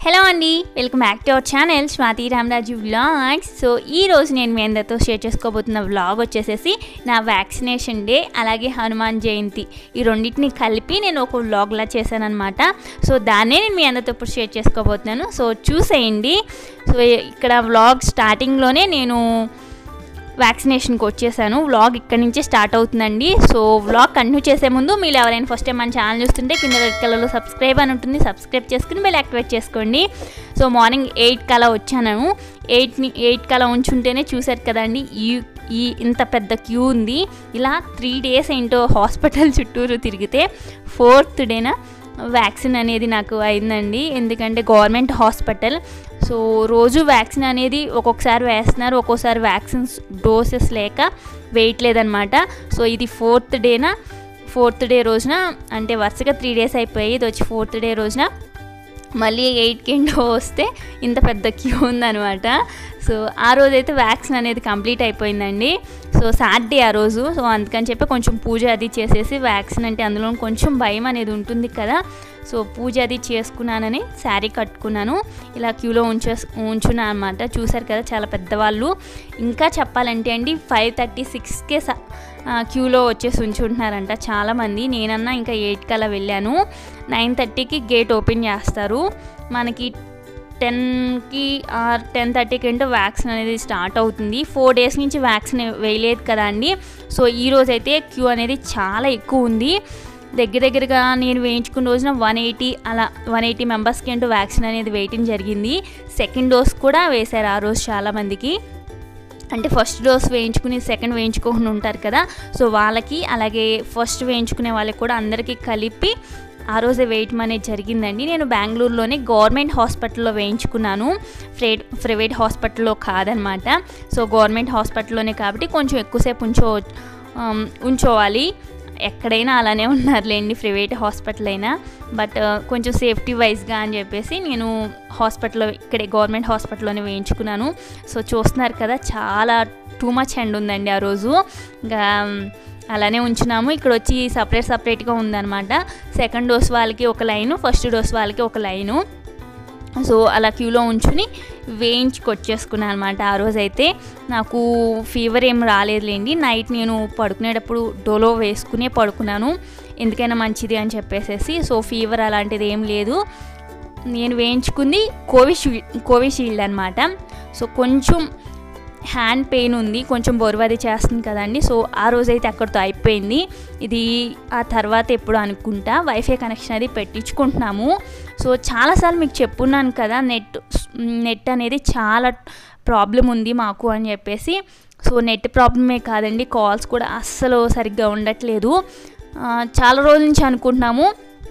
Hello అండి welcome back to our channel Swathi Ramaraju vlogs so ఈ రోజు నేను మీ అందరితో షేర్ చేసుకోబోతున్న వ్లాగ్ వచ్చేసేసి నా వ్యాక్సినేషన్ డే అలాగే హనుమాన్ జయంతి ఈ రెండింటిని కలిపి నేను ఒక వ్లాగ్లా చేశానమాట సో దాన్నే నేను మీ అందరితో ఇప్పుడు షేర్ చేసుకోబోతున్నాను సో చూసేయండి సో ఇక్కడ వ్లాగ్ స్టార్టింగ్లోనే నేను వ్యాక్సినేషన్కి వచ్చేసాను వ్లాగ్ ఇక్కడ నుంచే స్టార్ట్ అవుతుందండి సో వ్లాగ్ కంటిన్యూ చేసే ముందు మీరు ఎవరైనా ఫస్ట్ టైం మన ఛానల్ చూస్తుంటే కింద రెడ్ కలర్లో సబ్స్క్రైబ్ అని ఉంటుంది సబ్స్క్రైబ్ చేసుకుని బెల్ యాక్టివేట్ చేసుకోండి సో మార్నింగ్ ఎయిట్ కలా వచ్చాను ఎయిట్ని ఎయిట్ కలా ఉంచుంటేనే చూశారు కదండి ఈ ఈ ఇంత పెద్ద క్యూ ఉంది ఇలా త్రీ డేస్ ఏంటో హాస్పిటల్ చుట్టూరు తిరిగితే ఫోర్త్ డేన వ్యాక్సిన్ అనేది నాకు అయిందండి ఎందుకంటే గవర్నమెంట్ హాస్పిటల్ సో రోజు వ్యాక్సిన్ అనేది ఒక్కొక్కసారి వేస్తున్నారు ఒక్కోసారి వ్యాక్సిన్స్ డోసెస్ లేక వేయట్లేదన్నమాట సో ఇది ఫోర్త్ డేన ఫోర్త్ డే రోజున అంటే వరుసగా త్రీ డేస్ అయిపోయాయి ఇది వచ్చి ఫోర్త్ డే రోజున మళ్ళీ ఎయిట్కి ఎండో వస్తే ఇంత పెద్ద క్యూ ఉందనమాట సో ఆ రోజైతే వ్యాక్సిన్ అనేది కంప్లీట్ అయిపోయిందండి సో సాటర్డే ఆ రోజు సో అందుకని చెప్పి కొంచెం పూజ అది చేసేసి వ్యాక్సిన్ అంటే అందులో కొంచెం భయం అనేది ఉంటుంది కదా సో పూజ అది చేసుకున్నానని శారీ కట్టుకున్నాను ఇలా క్యూలో ఉంచే ఉంచున్నాను అనమాట చూసారు కదా చాలా పెద్దవాళ్ళు ఇంకా చెప్పాలంటే అండి ఫైవ్ థర్టీ సిక్స్కే క్యూలో వచ్చేసి ఉంచుంటున్నారంట చాలామంది నేనన్నా ఇంకా ఎయిట్ కల్లా వెళ్ళాను నైన్ థర్టీకి గేట్ ఓపెన్ చేస్తారు మనకి టెన్కి ఆర్ టెన్ థర్టీకి ఏంటో వ్యాక్సిన్ అనేది స్టార్ట్ అవుతుంది ఫోర్ డేస్ నుంచి వ్యాక్సిన్ వేయలేదు కదా అండి సో ఈ రోజు అయితే క్యూ అనేది చాలా ఎక్కువ ఉంది దగ్గర దగ్గరగా నేను వేయించుకున్న రోజున వన్ ఎయిటీ అలా వన్ ఎయిటీ మెంబర్స్కి ఏంటో వ్యాక్సిన్ అనేది వేయటం జరిగింది సెకండ్ డోస్ కూడా వేశారు ఆ రోజు చాలామందికి అంటే ఫస్ట్ డోస్ వేయించుకుని సెకండ్ వేయించుకోకుండా ఉంటారు కదా సో వాళ్ళకి అలాగే ఫస్ట్ వేయించుకునే వాళ్ళకి కూడా అందరికీ కలిపి ఆ రోజే వేయటం అనేది జరిగిందండి నేను బెంగళూరులోనే గవర్నమెంట్ హాస్పిటల్లో వేయించుకున్నాను ప్రైవేట్ ప్రైవేట్ హాస్పిటల్లో కాదనమాట సో గవర్నమెంట్ హాస్పిటల్లోనే కాబట్టి కొంచెం ఎక్కువసేపు ఉంచో ఉంచోవాలి ఎక్కడైనా అలానే ఉన్నారులేండి ప్రైవేట్ హాస్పిటల్ అయినా బట్ కొంచెం సేఫ్టీ వైజ్గా అని చెప్పేసి నేను హాస్పిటల్లో ఇక్కడే గవర్నమెంట్ హాస్పిటల్లోనే వేయించుకున్నాను సో చూస్తున్నారు కదా చాలా టూ మచ్ ఎండ్ ఉందండి ఆ రోజు ఇంకా అలానే ఉంచున్నాము ఇక్కడ వచ్చి సపరేట్ సపరేట్గా ఉందన్నమాట సెకండ్ డోస్ వాళ్ళకి ఒక లైను ఫస్ట్ డోస్ వాళ్ళకి ఒక లైను సో అలా క్యూలో ఉంచుని వేయించుకొచ్చేసుకున్నాను అనమాట ఆ రోజు అయితే నాకు ఫీవర్ ఏం రాలేదులేండి నైట్ నేను పడుకునేటప్పుడు డోలో వేసుకునే పడుకున్నాను ఎందుకైనా మంచిది అని చెప్పేసేసి సో ఫీవర్ అలాంటిది ఏం లేదు నేను వేయించుకుంది కోవిషీల్డ్ కోవిషీల్డ్ అనమాట సో కొంచెం హ్యాండ్ పెయిన్ ఉంది కొంచెం బొరువది చేస్తుంది కదండి సో ఆ రోజైతే అక్కడితో అయిపోయింది ఇది ఆ తర్వాత ఎప్పుడు అనుకుంటా వైఫై కనెక్షన్ అది పెట్టించుకుంటున్నాము సో చాలాసార్లు మీకు చెప్పున్నాను కదా నెట్ నెట్ అనేది చాలా ప్రాబ్లం ఉంది మాకు అని చెప్పేసి సో నెట్ ప్రాబ్లమే కాదండి కాల్స్ కూడా అస్సలు సరిగ్గా ఉండట్లేదు చాలా రోజుల నుంచి అనుకుంటున్నాము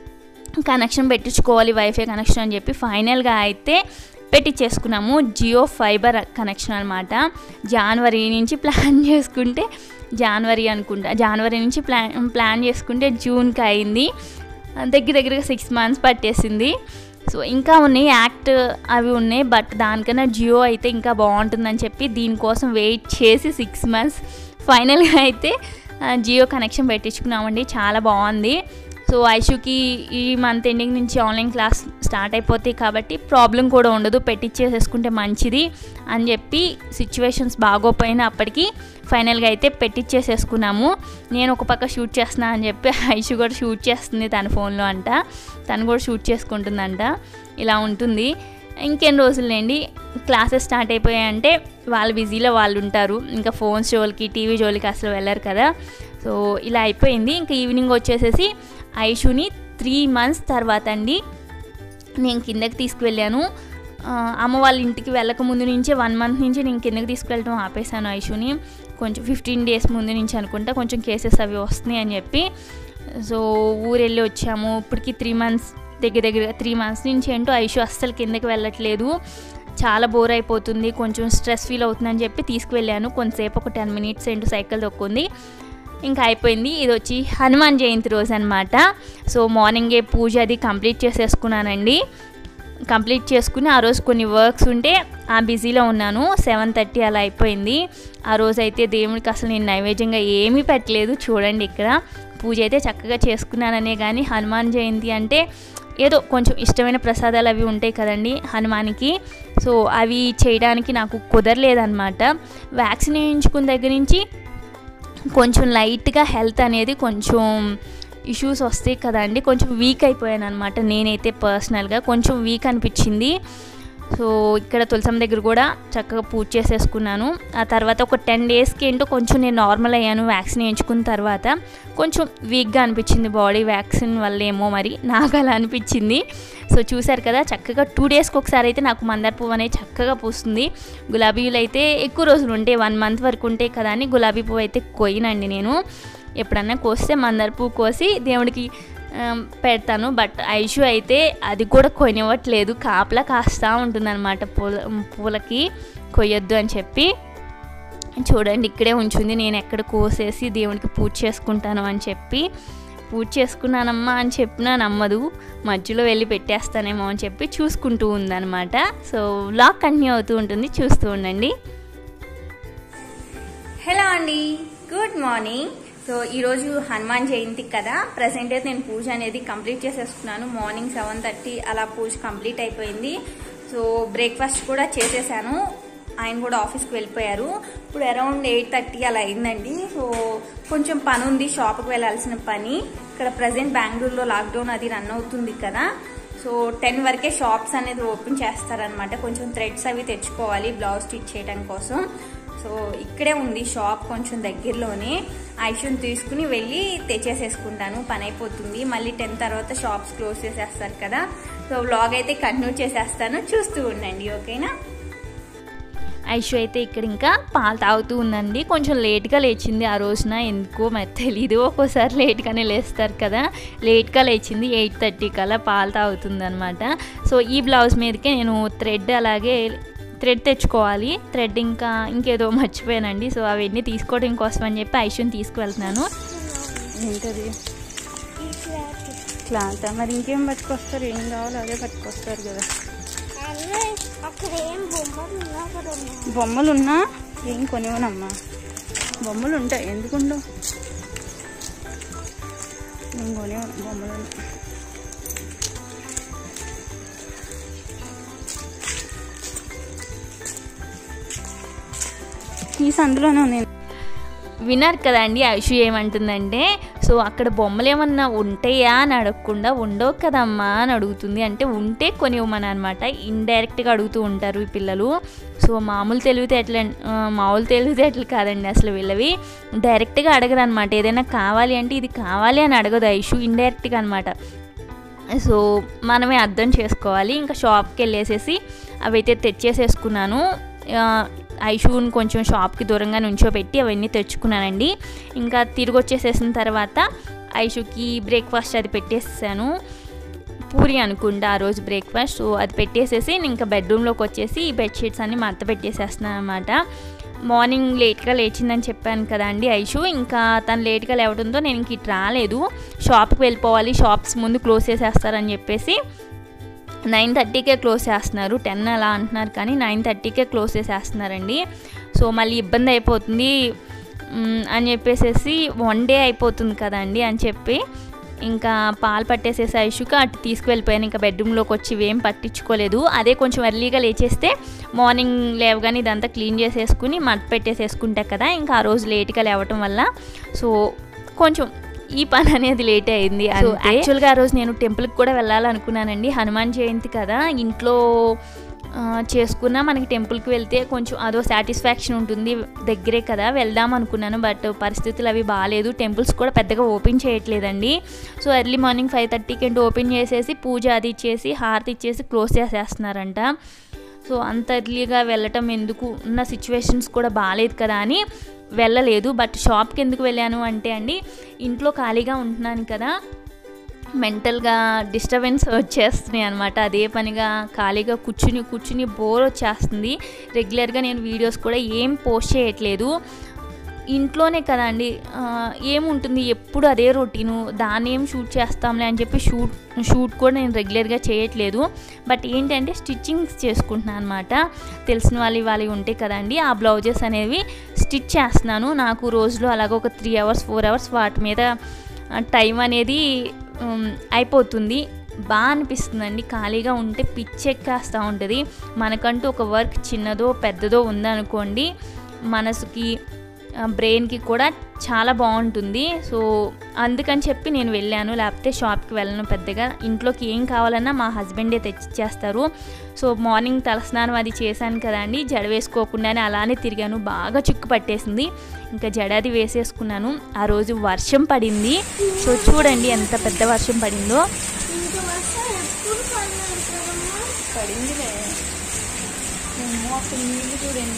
కనెక్షన్ పెట్టించుకోవాలి వైఫై కనెక్షన్ అని చెప్పి ఫైనల్గా అయితే పెట్టించేసుకున్నాము జియో ఫైబర్ కనెక్షన్ అనమాట జనవరి నుంచి ప్లాన్ చేసుకుంటే జనవరి అనుకుంటా జనవరి నుంచి ప్లాన్ ప్లాన్ చేసుకుంటే జూన్కి అయింది దగ్గర దగ్గరగా సిక్స్ మంత్స్ పట్టేసింది సో ఇంకా ఉన్నాయి యాక్ట్ అవి ఉన్నాయి బట్ దానికన్నా జియో అయితే ఇంకా బాగుంటుందని చెప్పి దీనికోసం వెయిట్ చేసి సిక్స్ మంత్స్ ఫైనల్గా అయితే జియో కనెక్షన్ పెట్టించుకున్నామండి చాలా బాగుంది సో ఐషుకి ఈ మంత్ ఎండింగ్ నుంచి ఆన్లైన్ క్లాస్ స్టార్ట్ అయిపోతాయి కాబట్టి ప్రాబ్లం కూడా ఉండదు పెట్టించేసేసుకుంటే మంచిది అని చెప్పి సిచ్యువేషన్స్ బాగోపోయినా అప్పటికి ఫైనల్గా అయితే పెట్టించేసేసుకున్నాము నేను ఒక పక్క షూట్ చేస్తున్నా అని చెప్పి ఐషు కూడా షూట్ చేస్తుంది తన ఫోన్లో అంట తను కూడా షూట్ చేసుకుంటుందంట ఇలా ఉంటుంది ఇంకెన్ని రోజులేండి క్లాసెస్ స్టార్ట్ అయిపోయాయంటే వాళ్ళు బిజీలో వాళ్ళు ఉంటారు ఇంకా ఫోన్స్ జోలికి టీవీ జోలికి అసలు వెళ్ళరు కదా సో ఇలా అయిపోయింది ఇంకా ఈవినింగ్ వచ్చేసేసి ఐషుని త్రీ మంత్స్ తర్వాత అండి నేను కిందకి తీసుకువెళ్ళాను అమ్మ వాళ్ళ ఇంటికి వెళ్ళక ముందు నుంచే వన్ మంత్ నుంచి నేను కిందకి తీసుకువెళ్ళడం ఆపేశాను ఐషుని కొంచెం ఫిఫ్టీన్ డేస్ ముందు నుంచి అనుకుంటా కొంచెం కేసెస్ అవి వస్తున్నాయి అని చెప్పి సో ఊరెళ్ళి వచ్చాము ఇప్పటికి త్రీ మంత్స్ దగ్గర దగ్గర త్రీ మంత్స్ నుంచి ఏంటో ఐషు అస్సలు కిందకి వెళ్ళట్లేదు చాలా బోర్ అయిపోతుంది కొంచెం స్ట్రెస్ ఫీల్ అవుతుందని చెప్పి తీసుకువెళ్ళాను కొంతసేపు ఒక టెన్ మినిట్స్ ఏంటో సైకిల్ తొక్కుంది ఇంకా అయిపోయింది ఇది వచ్చి హనుమాన్ జయంతి రోజు అనమాట సో మార్నింగే పూజ అది కంప్లీట్ చేసేసుకున్నానండి కంప్లీట్ చేసుకుని ఆ రోజు కొన్ని వర్క్స్ ఉంటే ఆ బిజీలో ఉన్నాను సెవెన్ థర్టీ అలా అయిపోయింది ఆ రోజు అయితే దేవుడికి అసలు నేను నైవేద్యంగా ఏమీ పెట్టలేదు చూడండి ఇక్కడ పూజ అయితే చక్కగా చేసుకున్నాననే కానీ హనుమాన్ జయంతి అంటే ఏదో కొంచెం ఇష్టమైన ప్రసాదాలు అవి ఉంటాయి కదండి హనుమానికి సో అవి చేయడానికి నాకు కుదరలేదన్నమాట వ్యాక్సిన్ వేయించుకున్న దగ్గర నుంచి కొంచెం లైట్గా హెల్త్ అనేది కొంచెం ఇష్యూస్ వస్తాయి కదండి కొంచెం వీక్ అయిపోయాను అనమాట నేనైతే పర్సనల్గా కొంచెం వీక్ అనిపించింది సో ఇక్కడ తులసం దగ్గర కూడా చక్కగా పూజ చేసేసుకున్నాను ఆ తర్వాత ఒక టెన్ డేస్కి ఏంటో కొంచెం నేను నార్మల్ అయ్యాను వ్యాక్సిన్ వేయించుకున్న తర్వాత కొంచెం వీక్గా అనిపించింది బాడీ వ్యాక్సిన్ వల్ల ఏమో మరి నాకు అలా అనిపించింది సో చూసారు కదా చక్కగా టూ డేస్కి ఒకసారి అయితే నాకు మందార పువ్వు అనేది చక్కగా పూస్తుంది గులాబీలు అయితే ఎక్కువ రోజులు ఉంటాయి వన్ మంత్ వరకు ఉంటాయి కదా అని గులాబీ పువ్వు అయితే కొయ్యనండి నేను ఎప్పుడన్నా కోస్తే మందార పువ్వు కోసి దేవుడికి ఆమ్, పెడతాను బట్ ఐషు అయితే అది కూడా కొనివ్వట్లేదు కాపలా కాస్తూ ఉంటుందన్నమాట పూల పూలకి కొయ్యొద్దు అని చెప్పి చూడండి ఇక్కడే ఉంచుంది నేను ఎక్కడ కోసేసి దేవునికి పూజ చేసుకుంటాను అని చెప్పి పూజ చేసుకున్నానమ్మా అని చెప్పినా నమ్మదు మధ్యలో వెళ్ళి పెట్టేస్తానేమో అని చెప్పి చూసుకుంటూ ఉందన్నమాట సో లాక్ కంటిన్యూ అవుతూ ఉంటుంది చూస్తూ ఉండండి హలో అండి గుడ్ మార్నింగ్ సో ఈరోజు హనుమాన్ జయంతి కదా ప్రజెంట్ అయితే నేను పూజ అనేది కంప్లీట్ చేసేసుకున్నాను మార్నింగ్ సెవెన్ థర్టీ అలా పూజ కంప్లీట్ అయిపోయింది సో బ్రేక్ఫాస్ట్ కూడా చేసేసాను ఆయన కూడా ఆఫీస్కి వెళ్ళిపోయారు ఇప్పుడు అరౌండ్ ఎయిట్ థర్టీ అలా అయిందండి సో కొంచెం పని ఉంది షాప్కి వెళ్ళాల్సిన పని ఇక్కడ ప్రజెంట్ బెంగళూరులో లాక్డౌన్ అది రన్ అవుతుంది కదా సో టెన్ వరకే షాప్స్ అనేది ఓపెన్ చేస్తారనమాట కొంచెం థ్రెడ్స్ అవి తెచ్చుకోవాలి బ్లౌజ్ స్టిచ్ చేయడం కోసం సో ఇక్కడే ఉంది షాప్ కొంచెం దగ్గరలోనే ఐషుని తీసుకుని వెళ్ళి తెచ్చేసేసుకుంటాను పని అయిపోతుంది మళ్ళీ టెన్ తర్వాత షాప్స్ క్లోజ్ చేసేస్తారు కదా సో వ్లాగ్ అయితే కంటిన్యూ చేసేస్తాను చూస్తూ ఉండండి ఓకేనా ఐషు అయితే ఇక్కడ ఇంకా పాలు తాగుతూ ఉందండి కొంచెం లేట్గా లేచింది ఆ రోజున ఎందుకో మరి తెలీదు ఒక్కోసారి లేట్గానే లేస్తారు కదా లేట్గా లేచింది ఎయిట్ థర్టీ కల్లా పాలు తాగుతుంది అనమాట సో ఈ బ్లౌజ్ మీదకే నేను థ్రెడ్ అలాగే థ్రెడ్ తెచ్చుకోవాలి థ్రెడ్ ఇంకా ఇంకేదో మర్చిపోయానండి సో అవన్నీ తీసుకోవడం కోసం అని చెప్పి ఐషుని తీసుకువెళ్తున్నాను ఏంటది క్లాత్ మరి ఇంకేం పట్టుకొస్తారు ఏం కావాలో అదే పట్టుకొస్తారు కదా అక్కడ ఏం బొమ్మలు ఉన్నా కూడా ఉన్నాయి బొమ్మలు ఉన్నా ఏం కొనివ్వనమ్మా బొమ్మలు ఉంటాయి ఎందుకుండవు నేను కొనివ్వను బొమ్మలు ఉన్నాయి. ఈ సందులోనే ఉంది విన్నారు కదండి ఐషు ఏమంటుందంటే సో అక్కడ బొమ్మలు ఏమన్నా ఉంటాయా అని అడగకుండా ఉండవు కదమ్మా అని అడుగుతుంది అంటే ఉంటే కొనివ్వమని అనమాట ఇండైరెక్ట్గా అడుగుతూ ఉంటారు ఈ పిల్లలు సో మామూలు తెలివితేటలు ఆ, మామూలు తెలివితేటలు కాదండి అసలు వీళ్ళవి డైరెక్ట్గా అడగరు అనమాట ఏదైనా కావాలి అంటే ఇది కావాలి అని అడగదు ఐషు ఇండైరెక్ట్గా అనమాట సో మనమే అర్థం చేసుకోవాలి ఇంకా షాప్కి వెళ్ళేసేసి అవైతే తెచ్చేసేసుకున్నాను ఆ, ఐషూని కొంచెం షాప్కి దూరంగా నుంచోబెట్టి అవన్నీ తెచ్చుకున్నానండి ఇంకా తిరిగి వచ్చేసేసిన తర్వాత ఐషుకి బ్రేక్ఫాస్ట్ అది పెట్టేసాను పూరి అనుకుంటా ఆ రోజు బ్రేక్ఫాస్ట్ సో అది పెట్టేసేసి నేను ఇంకా బెడ్రూమ్లోకి వచ్చేసి ఈ బెడ్షీట్స్ అన్ని మడత పెట్టేసేస్తున్నాను అనమాట మార్నింగ్ లేట్గా లేచిందని చెప్పాను కదా అండి ఐషు ఇంకా తను లేట్గా లేవడంతో నేను ఇంక ఇటు రాలేదు షాప్కి వెళ్ళిపోవాలి షాప్స్ ముందు క్లోజ్ చేసేస్తారని చెప్పేసి నైన్ థర్టీకే క్లోజ్ చేస్తున్నారు టెన్ అలా అంటున్నారు కానీ నైన్ థర్టీకే క్లోజ్ చేసేస్తున్నారండి సో మళ్ళీ ఇబ్బంది అయిపోతుంది మ్, అని చెప్పేసేసి వన్ డే అయిపోతుంది కదండి అని చెప్పి ఇంకా పాలు పట్టేసేసి ఐషుక అటు తీసుకువెళ్ళిపోయాను ఇంకా బెడ్రూమ్లోకి వచ్చి ఇవేం పట్టించుకోలేదు అదే కొంచెం ఎర్లీగా లేచేస్తే మార్నింగ్ లేవగానే ఇదంతా క్లీన్ చేసేసుకుని మట్ పెట్టేసేసుకుంటా కదా ఇంకా ఆ రోజు లేట్గా లేవటం వల్ల సో కొంచెం ఈ పని అనేది లేట్ అయింది సో యాక్చువల్గా ఆ రోజు నేను టెంపుల్కి కూడా వెళ్ళాలనుకున్నానండి హనుమాన్ జయంతి కదా ఇంట్లో ఆ, చేసుకున్నా మనకి టెంపుల్కి వెళ్తే కొంచెం అదో సాటిస్ఫాక్షన్ ఉంటుంది దగ్గరే కదా వెళ్దాం అనుకున్నాను బట్ పరిస్థితులు అవి బాగాలేదు టెంపుల్స్ కూడా పెద్దగా ఓపెన్ చేయట్లేదండి సో ఎర్లీ మార్నింగ్ ఫైవ్ థర్టీకి ఏంటి ఓపెన్ చేసేసి పూజ అది ఇచ్చేసి హారతి ఇచ్చేసి క్లోజ్ చేసేస్తున్నారంట సో అంత ఎర్లీగా వెళ్ళటం ఎందుకు ఉన్న సిచ్యువేషన్స్ కూడా బాగాలేదు కదా అని వెళ్ళలేదు బట్ షాప్కి ఎందుకు వెళ్ళాను అంటే అండి ఇంట్లో ఖాళీగా ఉంటున్నాను కదా మెంటల్గా డిస్టర్బెన్స్ వచ్చేస్తున్నాయి అనమాట అదే పనిగా ఖాళీగా కూర్చుని కూర్చుని బోర్ వచ్చేస్తుంది రెగ్యులర్గా నేను వీడియోస్ కూడా ఏం పోస్ట్ చేయట్లేదు ఇంట్లోనే కదండి ఆ, ఏముంటుంది ఎప్పుడు అదే రొటీను దాన్ని ఏం షూట్ చేస్తాంలే అని చెప్పి షూట్ షూట్ కూడా నేను రెగ్యులర్గా చేయట్లేదు బట్ ఏంటంటే స్టిచ్చింగ్స్ చేసుకుంటున్నాను అనమాట తెలిసిన వాళ్ళు వాళ్ళు ఉంటాయి కదండి ఆ బ్లౌజెస్ అనేవి స్టిచ్ చేస్తున్నాను నాకు రోజులో అలాగ ఒక త్రీ అవర్స్ ఫోర్ అవర్స్ వాటి మీద టైం అనేది ఉమ్, అయిపోతుంది బాగా అనిపిస్తుందండి ఖాళీగా ఉంటే పిచ్చెక్కేస్తూ ఉంటుంది మనకంటూ ఒక వర్క్ చిన్నదో పెద్దదో ఉందనుకోండి మనసుకి బ్రెయిన్కి కూడా చాలా బాగుంటుంది సో అందుకని చెప్పి నేను వెళ్ళాను లేకపోతే షాప్కి వెళ్ళను పెద్దగా ఇంట్లోకి ఏం కావాలన్నా మా హస్బెండే తెచ్చిచ్చేస్తారు సో మార్నింగ్ తలస్నానం అది చేశాను కదండి జడ వేసుకోకుండానే అలానే తిరిగాను బాగా చిక్కు పట్టేసింది ఇంకా జడాది వేసేసుకున్నాను ఆ రోజు వర్షం పడింది సో చూడండి ఎంత పెద్ద వర్షం పడిందో ఇంక వర్షం ఎప్పుడు పడినారు కదమ్మా పడిందిలే ఏమో అక్కడ నీళ్ళు చూడండి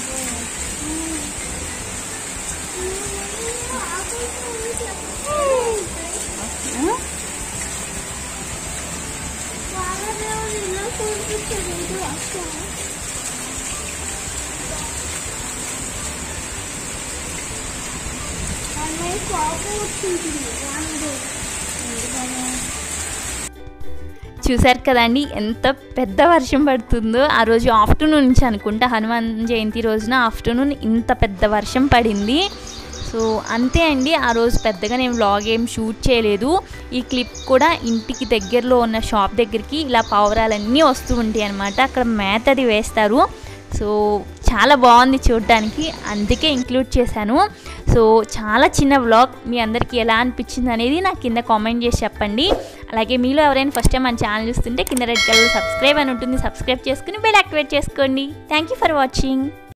వాళ్ళ ఇలా చూపించారు ఇది వర్షం అన్నయ్య కోపం వచ్చింది వాళ్ళు చూశారు కదండి ఎంత పెద్ద వర్షం పడుతుందో ఆ రోజు ఆఫ్టర్నూన్ నుంచి అనుకుంటా హనుమాన్ జయంతి రోజున ఆఫ్టర్నూన్ ఇంత పెద్ద వర్షం పడింది సో అంతే అండి ఆ రోజు పెద్దగా నేను వ్లాగ్ ఏం షూట్ చేయలేదు ఈ క్లిప్ కూడా ఇంటికి దగ్గరలో ఉన్న షాప్ దగ్గరికి ఇలా పావురాలన్నీ వస్తూ ఉంటాయి అనమాట అక్కడ మేత అది వేస్తారు సో చాలా బాగుంది చూడడానికి అందుకే ఇంక్లూడ్ చేశాను సో చాలా చిన్న వ్లాగ్ మీ అందరికీ ఎలా అనిపించింది అనేది నాకు కింద కామెంట్ చేసి చెప్పండి అలాగే మీలో ఎవరైనా ఫస్ట్ టైం మన ఛానల్ చూస్తుంటే కింద రెడ్ కలర్ సబ్స్క్రైబ్ అని ఉంటుంది సబ్స్క్రైబ్ చేసుకుని బెల్ యాక్టివేట్ చేసుకోండి థ్యాంక్ యూ ఫర్ వాచింగ్